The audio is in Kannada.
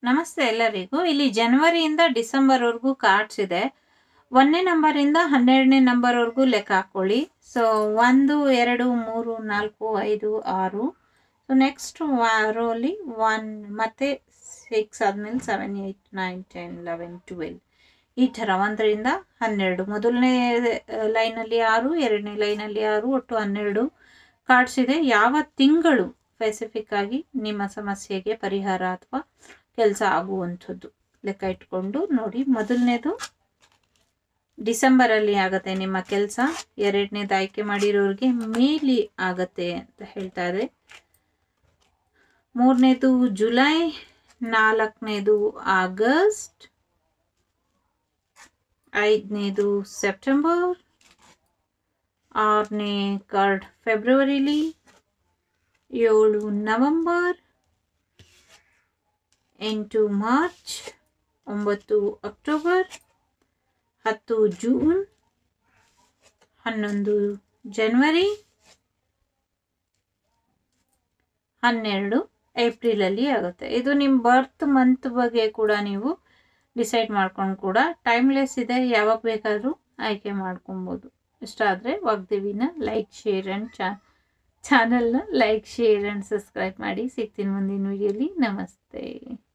ನಮಸ್ತೆ ಎಲ್ಲರಿಗೂ ಇಲ್ಲಿ ಜನವರಿಯಿಂದ ಡಿಸೆಂಬರ್ವರೆಗೂ ಕಾರ್ಡ್ಸ್ ಇದೆ ಒಂದನೇ ನಂಬರಿಂದ ಹನ್ನೆರಡನೇ ನಂಬರ್ವರೆಗೂ ಲೆಕ್ಕ ಹಾಕ್ಕೊಳ್ಳಿ ಸೊ ಒಂದು ಎರಡು ಮೂರು ನಾಲ್ಕು ಐದು ಆರು ಸೊ ನೆಕ್ಸ್ಟ್ ರೋಲಿ ಒನ್ ಮತ್ತು ಸಿಕ್ಸ್ ಆದಮೇಲೆ seven eight nine ten eleven twelve ಈ ಥರ ಒಂದರಿಂದ ಹನ್ನೆರಡು ಮೊದಲನೇ ಲೈನಲ್ಲಿ ಆರು ಎರಡನೇ ಲೈನಲ್ಲಿ ಆರು ಒಟ್ಟು ಹನ್ನೆರಡು ಕಾರ್ಡ್ಸ್ ಇದೆ ಯಾವ ತಿಂಗಳು ಸ್ಪೆಸಿಫಿಕ್ ಆಗಿ ನಿಮ್ಮ ಸಮಸ್ಯೆಗೆ ಪರಿಹಾರ ಅಥವಾ ಕೆಲಸ ಆಗುವಂಥದ್ದು ಲೆಕ್ಕ ಇಟ್ಕೊಂಡು ನೋಡಿ ಮೊದಲನೇದು ಡಿಸೆಂಬರಲ್ಲಿ ಆಗತ್ತೆ ನಿಮ್ಮ ಕೆಲಸ ಎರಡನೇದು ಆಯ್ಕೆ ಮಾಡಿರೋರಿಗೆ ಮೇಲಿ ಆಗತ್ತೆ ಅಂತ ಹೇಳ್ತಾ ಇದೆ ಮೂರನೇದು ಜುಲೈ ನಾಲ್ಕನೇದು ಆಗಸ್ಟ್ ಐದನೇದು ಸೆಪ್ಟೆಂಬರ್ ಆರನೇ ಕಾರ್ಡ್ ಫೆಬ್ರವರಿಲಿ ಏಳು ನವೆಂಬರ್ ಎಂಟು ಮಾರ್ಚ್ ಒಂಬತ್ತು ಅಕ್ಟೋಬರ್ ಹತ್ತು ಜೂನ್ ಹನ್ನೊಂದು ಜನವರಿ ಹನ್ನೆರಡು ಏಪ್ರಿಲಲ್ಲಿ ಆಗುತ್ತೆ ಇದು ನಿಮ್ಮ ಬರ್ತ್ ಮಂತ್ ಬಗ್ಗೆ ಕೂಡ ನೀವು ಡಿಸೈಡ್ ಮಾಡ್ಕೊಂಡು ಕೂಡ ಟೈಮ್ಲೆಸ್ ಇದೆ ಯಾವಾಗ ಬೇಕಾದರೂ ಆಯ್ಕೆ ಮಾಡ್ಕೊಬೋದು ಇಷ್ಟ ಆದರೆ ವಾಗ್ದೇವಿನ ಲೈಕ್ ಶೇರ್ ಆ್ಯಂಡ್ ಚಾ ಚಾನಲ್ನ ಲೈಕ್ ಶೇರ್ ಆ್ಯಂಡ್ ಸಬ್ಸ್ಕ್ರೈಬ್ ಮಾಡಿ ಸಿಗ್ತೀನಿ ಮುಂದಿನ ವೀಡಿಯೋಲಿ ನಮಸ್ತೆ